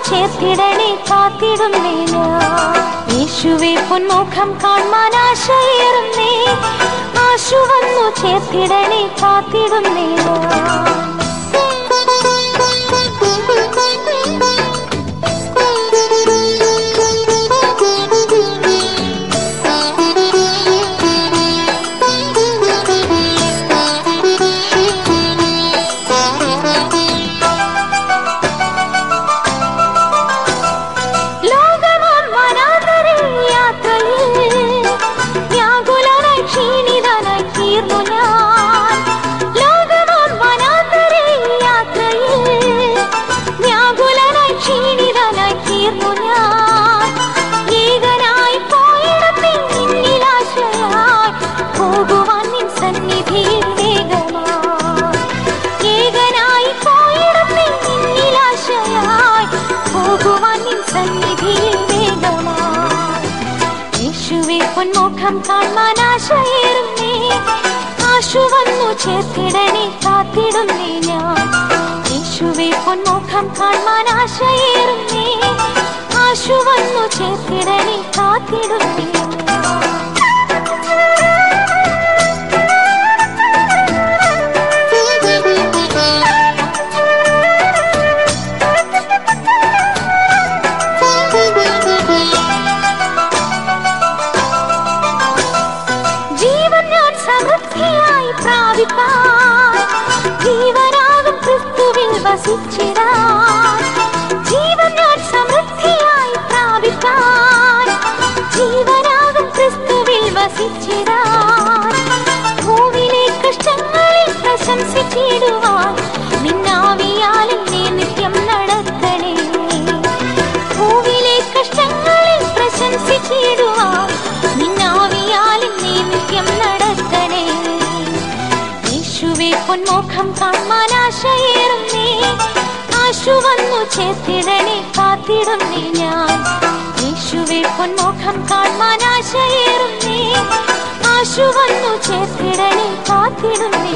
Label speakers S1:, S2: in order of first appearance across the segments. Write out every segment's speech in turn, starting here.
S1: ചേർത്തിടണേ കാത്തിടുന്നേ ഞാൻ യേശുവെ പൊന്മുഖം കാണാൻ ആശയേറുന്നേ ആശു വന്നു ചേർത്തിടണേ കാത്തിടുന്നേ ലോകമാം വനാന്തരെ യാത്രയിൽ വ്യാകുലനായി ക്ഷീണിതനായി തീർന്നു ഞാൻ ലോകമാം വനാന്തരെ യാത്രയിൽ വ്യാകുലനായി ക്ഷീണിതനായി തീർന്നു ഞാൻ ഏകനായി പോയിടത്തെ നിന്നിലാശയായി പോകുവാൻ നിൻ സന്നിധിയിൽ വേഗമായി ഏകനായി പോയിടത്തെ നിന്നിലാശയായി പോകുവാൻ നിൻ സന്നിധിയിൽ വേഗമായി യേശുവെ പൊന്മുഖം കാണാൻ ആശയേറുന്നേ ആശു വന്നു ചേർത്തിടണേ കാത്തിടുന്നേ ഞാൻ യേശുവെ പൊന്മുഖം കാണാൻ ആശയേറുന്നേ ആശു വന്നു ചേർത്തിടണേ കാത്തിടുന്നേ ജീവൻ ഞാൻ സമൃദ്ധിയായി പ്രാപിപ്പാൻ ജീവനാകും ക്രിസ്തുവിൽ വസിച്ചിടാൻ ജീവൻ ഞാൻ സമൃദ്ധിയായി പ്രാപിപ്പാൻ ജീവനാകും ക്രിസ്തുവിൽ വസിച്ചിടാൻ ഭൂവിലെ കഷ്ടങ്ങളിൽ പ്രശംസിച്ചിടുവാൻ നിന്നാവിയാൽ എന്നെ നിത്യം നടത്തണേ ഭൂവിലെ കഷ്ടങ്ങളിൽ പ്രശംസിച്ചിടുവാൻ നിന്നാവിയാൽ എന്നെ നിത്യം നടത്തണേ യേശുവെ പൊന്മുഖം കാണാൻ ആശയേറുന്നേ ആശു വന്നു ചേർത്തിടണേ കാത്തിടുന്നേ ഞാൻ യേശുവെ പൊന്മുഖം കാണാൻ ആശയേറുന്നേ ആശു വന്നു ചേർത്തിടണേ കാത്തിടുന്നേ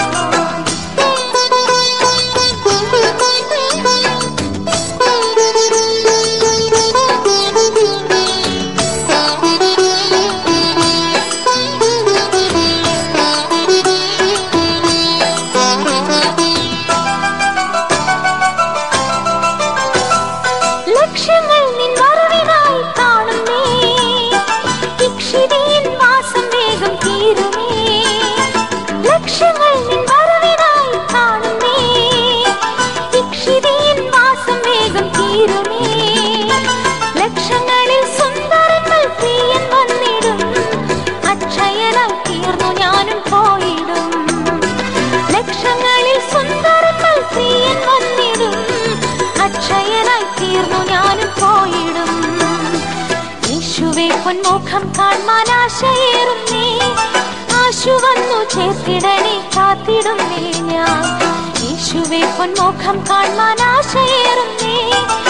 S1: ലക്ഷ്യങ്ങൾ നിൻ വരവിനായി കാണുന്നേ ഇക്ഷിതിയിൽ വാസം വേഗം തീരുമേ ലക്ഷ്യങ്ങൾ നിൻ വരവിനായി കാണുന്നേ ഇക്ഷിതിയിൽ വാസം വേഗം തീരുമേ ലക്ഷങ്ങളിൽ സുന്ദരങ്ങൾ പ്രിയൻ വന്നിടും അക്ഷയനായി തീർന്നു ഞാനും പോയിടും ലക്ഷങ്ങളിൽ സുന്ദരങ്ങൾ പ്രിയൻ വന്നിടും അക്ഷയനായി തീർന്നു ഞാനും പോയിടും യേശുവെ പൊന്മുഖം കാണാൻ ആശയേറുന്നേ ആശു വന്നു ചേർത്തിടണേ കാത്തിടുന്നേ ഞാൻ യേശുവെ പൊന്മുഖം കാണാൻ ആശയേറുന്നേ